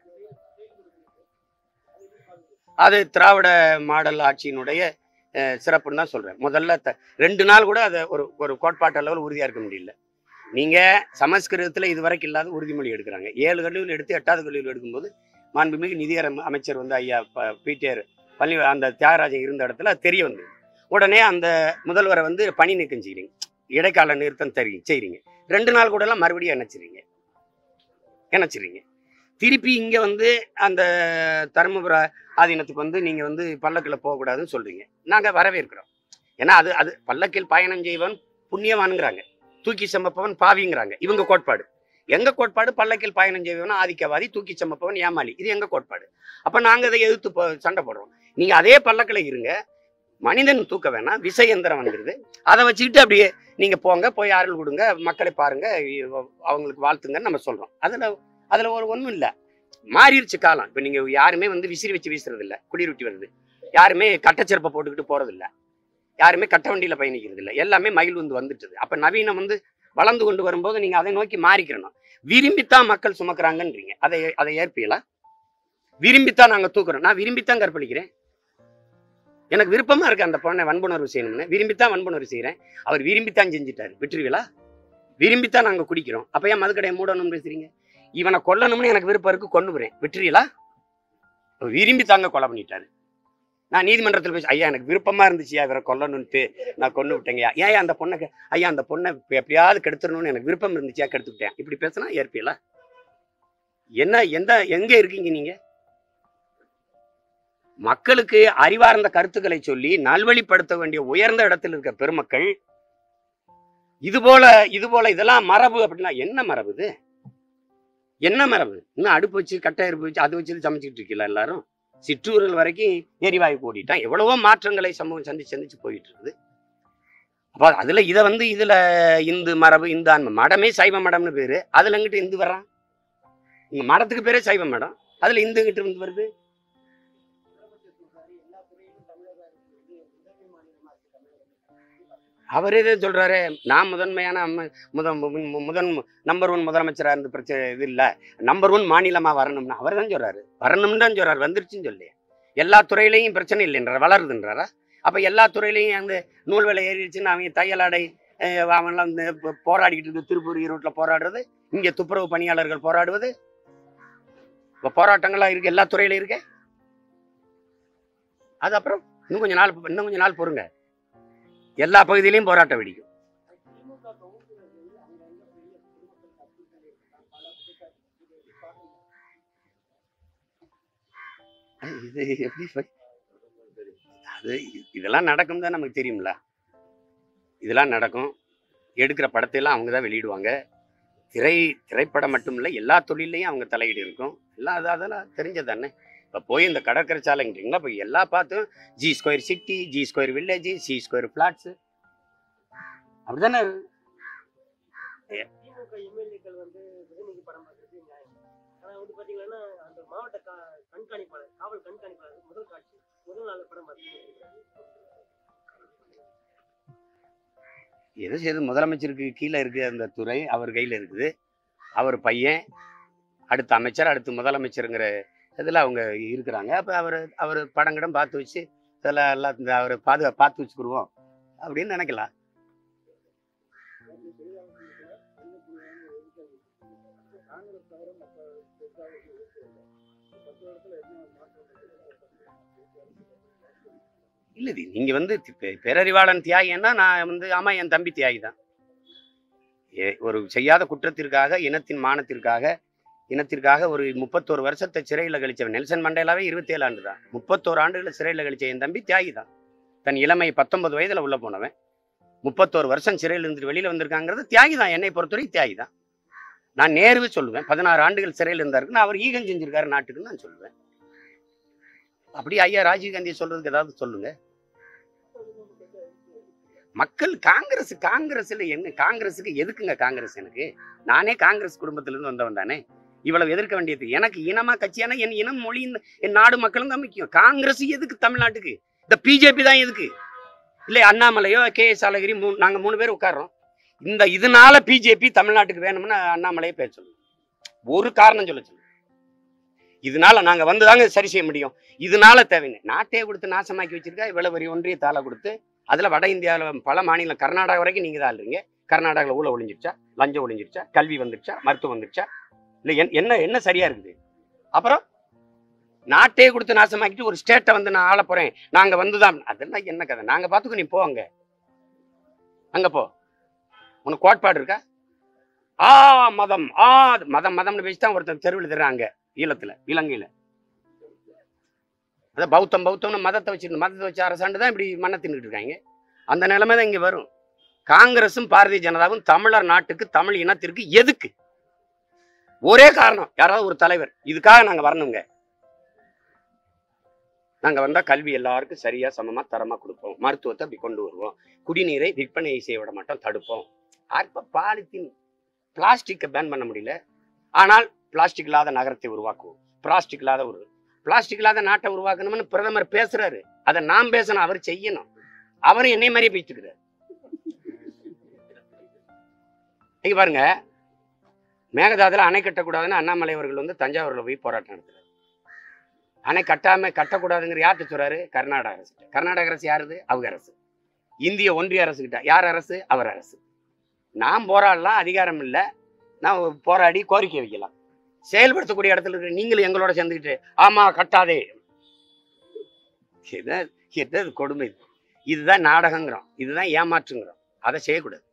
அது திராவிட மாடல் ஆட்சியினுடைய அஹ், சிறப்புன்னு தான் சொல்றேன் முதல்ல த- ரெண்டு நாள் கூட அதை ஒரு ஒரு கோட்பாட்டு அளவில் உறுதியா இருக்க முடியல நீங்க சமஸ்கிருதத்துல இதுவரைக்கும் இல்லாத உறுதிமொழி எடுக்கிறாங்க ஏழு கல்லூரியில் எடுத்து எட்டாவது கல்லூரியில் எடுக்கும்போது மாண்புமிகு நிதியர அமைச்சர் வந்து ஐயா ப- பீட்டர் பள்ளி அந்த தியாகராஜன் இருந்த இடத்துல அது தெரிய வந்தது உடனே அந்த முதல்வரை வந்து பணி நீக்கம் செய்றீங்க இடைக்கால நிறுத்தம் தெரியும் செய்றீங்க ரெண்டு நாள் கூட எல்லாம் மறுபடியும் இணைச்சிறீங்க இணைச்சிறீங்க திருப்பி இங்க வந்து அந்த தருமபுர ஆதீனத்துக்கு வந்து நீங்க வந்து பல்லக்கில் போகக்கூடாதுன்னு சொல்றீங்க நாங்க வரவேற்கிறோம் ஏன்னா அது அது பல்லக்கில் பயணம் செய்வன் புண்ணியவான்ங்கிறாங்க தூக்கி சமப்பவன் பாவிங்கிறாங்க இவங்க கோட்பாடு எங்க கோட்பாடு பல்லக்கில் பயணம் செய்வன் ஆதிக்கவாதி தூக்கி சமப்பவன் ஏமாளி இது எங்க கோட்பாடு அப்ப நாங்க அதை எதிர்த்து போ- சண்டை போடுறோம் நீங்க அதே பல்லக்கில் இருங்க மனிதன் தூக்க வேணாம் விசை எந்திரம் வந்துடுது அதை வச்சுக்கிட்டு அப்படியே நீங்க போங்க போய் அருள் கொடுங்க மக்களை பாருங்க இவ- அவங்களுக்கு வாழ்த்துங்கன்னு நம்ம சொல்றோம் அதுல அதுல ஒரு ஒண்ணும் இல்ல மாறிடுச்சு காலம் இப்ப நீங்க யாருமே வந்து விசிறி வச்சு வீசுறது இல்ல குளிரூட்டி வருது யாருமே கட்டச்செருப்பை போட்டுக்கிட்டு போறது இல்ல யாருமே கட்ட வண்டியில பயணிக்கிறது இல்ல எல்லாமே மகிழ் வந்து வந்துட்டுது அப்ப நவீனம் வந்து வளர்ந்து கொண்டு வரும்போது நீங்க அதை நோக்கி மாறிக்கிறணும் விரும்பித்தான் மக்கள் சுமக்குறாங்கன்றீங்க அதை அதை ஏற்பீங்களா விரும்பித்தான் நாங்க தூக்குறோம் நான் விரும்பித்தான் கற்பழிக்கிறேன் எனக்கு விருப்பமா இருக்கு அந்த பொண்ணை வன்புணர்வு செய்யணும்னு விரும்பித்தான் வன்புணர்வு செய்யறேன் அவர் விரும்பித்தான் செஞ்சுட்டாரு விட்டுருவீங்களா விரும்பித்தான் நாங்க குடிக்கிறோம் அப்ப ஏன் மதுக்கடையை மூடணும்னு பேசுறீங்க இவனை கொல்லணும்னு எனக்கு விருப்பம் இருக்கு கொண்டு போறேன் விட்டுறீங்களா விரும்பி தாங்க கொலை பண்ணிட்டாரு நான் நீதிமன்றத்தில் பேசி ஐயா எனக்கு விருப்பமா இருந்துச்சுயா இவரை கொல்லணும்ட்டு நான் கொண்டு விட்டேங்கய்யா ஏன் அந்த பொண்ணை கெ- ஐயா அந்த பொண்ணை இப்ப எப்படியாவது கெடுத்துடணும்னு எனக்கு விருப்பம் இருந்துச்சியா கெடுத்துக்கிட்டேன் இப்படி பேசினா ஏற்பீங்களா என்ன எந்த எங்க இருக்கீங்க நீங்க மக்களுக்கு அறிவார்ந்த கருத்துக்களை சொல்லி நல்வழிப்படுத்த வேண்டிய உயர்ந்த இடத்தில் இருக்க பெருமக்கள் இது போல இது போல இதெல்லாம் மரபு அப்படின்னா என்ன மரபு இது என்ன மரபு இன்னும் அடுப்பு வச்சு கட்டை அடுப்பு வச்சு அது வச்சு சமைச்சிட்டு இருக்கீங்களா எல்லாரும் சிற்றூர்கள் வரைக்கும் எரிவாயு ஓடிட்டான் எவ்வளவோ மாற்றங்களை சமூகம் சந்திச்சு சந்திச்சு போயிட்டு இருக்குது அப்போ அதுல இதை வந்து இதுல இந்து மரபு இந்து ஆன்ம மடமே சைவ மடம்னு பேரு அதுல எங்கிட்ட இந்து வர்றான் இங்க மடத்துக்கு பேரே சைவ மடம் அதுல இந்து கிட்ட இருந்து வருது அவர் எது சொல்றாரு நான் முதன்மையான அம்ம- முதன் மு- முதன் நம்பர் ஒன் முதலமைச்சரா இருந்து பிரச்சனை இது இல்ல நம்பர் ஒன் மாநிலமா வரணும்னு அவர் தான் சொல்றாரு வரணும்னு தான் சொல்றாரு வந்துருச்சுன்னு சொல்லி எல்லா துறையிலையும் பிரச்சனை இல்லைன்றார் வளருதுன்றாரா அப்ப எல்லா துறையிலையும் அந்த நூல் விலை ஏறிடுச்சுன்னு அவங்க தையலாடை அஹ், அவன்லாம் இந்த போ- போராடிக்கிட்டு இருக்கு திருப்பூர் ஈரோட்ல போராடுறது இங்க துப்புரவு பணியாளர்கள் போராடுவது இப்ப போராட்டங்கள்லாம் இருக்கு எல்லா துறையிலும் இருக்கு அது அப்புறம் இன்னும் கொஞ்ச நாள் இன்னும் கொஞ்ச நாள் பொறுங்க எல்லா பகுதியிலையும் போராட்டம் வெடிக்கும் அது இது எப்படி போய்- அது இ- இதெல்லாம் நடக்கும் தான் நமக்கு தெரியும்ல இதெல்லாம் நடக்கும் எடுக்கிற படத்தையெல்லாம் அவங்க தான் வெளியிடுவாங்க திரை திரைப்படம் மட்டும் இல்லை எல்லா தொழிலையும் அவங்க தலையீடு இருக்கும் எல்லாம் அது அதெல்லாம் தெரிஞ்சது தானே இப்போ போய் இந்த கடற்கரை சாலைங்கிறீங்களா இப்போ எல்லா பார்த்தும் G square city G square village C square flats அப்படிதானே திமுக எம்எல்ஏக்கள் வந்து ரஜினிக்கு படம் பார்க்கறது நியாயம் ஆனா வந்து பாத்தீங்கன்னா அந்த மாவட்ட கா- கண்காணிப்பாளர் காவல் கண்காணிப்பாளர் முதல் காட்சி முதல் நாள் படம் பார்த்து எது செய்து முதலமைச்சருக்கு கீழே இருக்கு அந்த துறை அவர் கையில் இருக்குது அவர் பையன் அடுத்த அமைச்சர் அடுத்து முதலமைச்சருங்கிற இதில் அவங்க இருக்கிறாங்க அப்போ அவர் அவர் படங்கிடம் பார்த்து வச்சு இதெல்லாம் எல்லாம் இந்த அவர் பாதுகா பார்த்து வச்சுக்கிடுவோம் அப்படின்னு நினைக்கலாம் இல்லை இது நீங்க வந்து பெ- பேரறிவாளன் தியாகின்னா நான் வந்து ஆமா என் தம்பி தியாகி தான் ஏ- ஒரு செய்யாத குற்றத்திற்காக இனத்தின் மானத்திற்காக இனத்திற்காக ஒரு முப்பத்தோரு வருஷத்தை சிறையில் கழிச்சவன் நெல்சன் மண்டேலாவே இருபத்தேழு ஆண்டு தான் முப்பத்தோரு ஆண்டுகளை சிறையில் கழிச்ச என் தம்பி தியாகி தான் தன் இளமை பத்தொன்பது வயதுல உள்ள போனவன் முப்பத்தோரு வருஷம் சிறையில் இருந்துட்டு வெளியில வந்திருக்காங்கிறது தியாகி தான் என்னை பொறுத்தவரை தியாகி தான் நான் நேருவே சொல்லுவேன் பதினாறு ஆண்டுகள் சிறையில் இருந்தாருக்குன்னு அவர் ஈகம் செஞ்சிருக்காரு நாட்டுக்குன்னு நான் சொல்லுவேன் அப்படி ஐயா ராஜீவ்காந்தி சொல்றதுக்கு ஏதாவது சொல்லுங்க மக்கள் காங்கிரஸ் காங்கிரஸ்ல என்ன காங்கிரஸுக்கு எதுக்குங்க காங்கிரஸ் எனக்கு நானே காங்கிரஸ் குடும்பத்திலிருந்து வந்தவன் தானே இவ்வளவு எதிர்க்க வேண்டியது எனக்கு இனமா கட்சியான என் இனம் மொழி இந்த- என் நாடு மக்களும் தான் முக்கியம் காங்கிரஸ் எதுக்கு தமிழ்நாட்டுக்கு இந்த பிஜேபி தான் எதுக்கு இல்லை அண்ணாமலையோ கே எஸ் அழகிரி மூணு நாங்க மூணு பேர் உட்கார்றோம் இந்த இதனால பிஜேபி தமிழ்நாட்டுக்கு வேணும்னு அண்ணாமலையே பேச சொல்லுங்க ஒரு காரணம் சொல்ல சொல்லுங்க இதனால நாங்க வந்துதாங்க சரி செய்ய முடியும் இதனால தேவைன்னு நாட்டையே கொடுத்து நாசமாக்கி வச்சிருக்கா இவ்வளவு பெரிய ஒன்றிய தாளை கொடுத்து அதுல வட இந்தியாவில் பல மாநிலம் கர்நாடகா வரைக்கும் நீங்க தான் இல்லைங்க கர்நாடகாவில் ஊழல் ஒளிஞ்சிருச்சா லஞ்சம் ஒளிஞ்சிருச்சா கல்வி வந்துருச்சா மருத்துவம் வந்துருச்சா இல்லை என்- என்ன என்ன சரியா இருக்குது அப்புறம் நாட்டையே கொடுத்து நாசமாக்கிட்டு ஒரு ஸ்டேட்டை வந்து நான் ஆள போறேன் நாங்க வந்துதான் அதெல்லாம் என்ன கதை நாங்க பார்த்துக்கோ நீ போ அங்க அங்க போ உனக்கு கோட்பாடு இருக்கா ஆ மதம் ஆ மதம் மதம்னு பேசி தான் ஒருத்தன் தெருவில் தர்றாங்க ஈழத்துல இலங்கையில அதான் பௌத்தம் பௌத்தம்னு மதத்தை வச்சிருந்து மதத்தை வச்சு அரசாண்டு தான் இப்படி மண்ணை தின்னுட்டு இருக்காங்க அந்த நிலைமை தான் இங்க வரும் காங்கிரஸும் பாரதிய ஜனதாவும் தமிழர் நாட்டுக்கு தமிழ் இனத்திற்கு எதுக்கு ஒரே காரணம் யாராவது ஒரு தலைவர் இதுக்காக நாங்க வரணுங்க நாங்க வந்தா கல்வி எல்லாருக்கும் சரியா சமமா தரமா கொடுப்போம் மருத்துவத்தை அப்படி கொண்டு வருவோம் குடிநீரை விற்பனை செய்ய விட மாட்டோம் தடுப்போம் அப்ப பாலித்தீன் பிளாஸ்டிக்கை பேன் பண்ண முடியல ஆனால் பிளாஸ்டிக் இல்லாத நகரத்தை உருவாக்குவோம் பிளாஸ்டிக் இல்லாத ஒரு பிளாஸ்டிக் இல்லாத நாட்டை உருவாக்கணும்னு பிரதமர் பேசுறாரு அதை நாம் பேசணும் அவர் செய்யணும் அவரும் என்னை மாதிரியே பேசிட்டுக்கிறார் இங்க பாருங்க மேகதாதுல அணை கட்டக்கூடாதுன்னு அண்ணாமலை அவர்கள் வந்து தஞ்சாவூர்ல போய் போராட்டம் நடத்துறாரு அணை கட்டாம கட்டக்கூடாதுங்கிற யார்கிட்ட சொல்றாரு கர்நாடக அரசு கர்நாடக அரசு யாருது அவங்க அரசு இந்திய ஒன்றிய அரசு கிட்ட யார் அரசு அவர் அரசு நாம் போராடலாம் அதிகாரம் இல்லை நான் போராடி கோரிக்கை வைக்கலாம் செயல்படுத்தக்கூடிய இடத்துல இருக்கிற நீங்களும் எங்களோட சேர்ந்துக்கிட்டு ஆமா கட்டாதே என்ன என்ன இது கொடுமை இது? இதுதான் நாடகங்கிறோம் இதுதான் ஏமாற்றுங்கிறோம் அதை செய்யக்கூடாது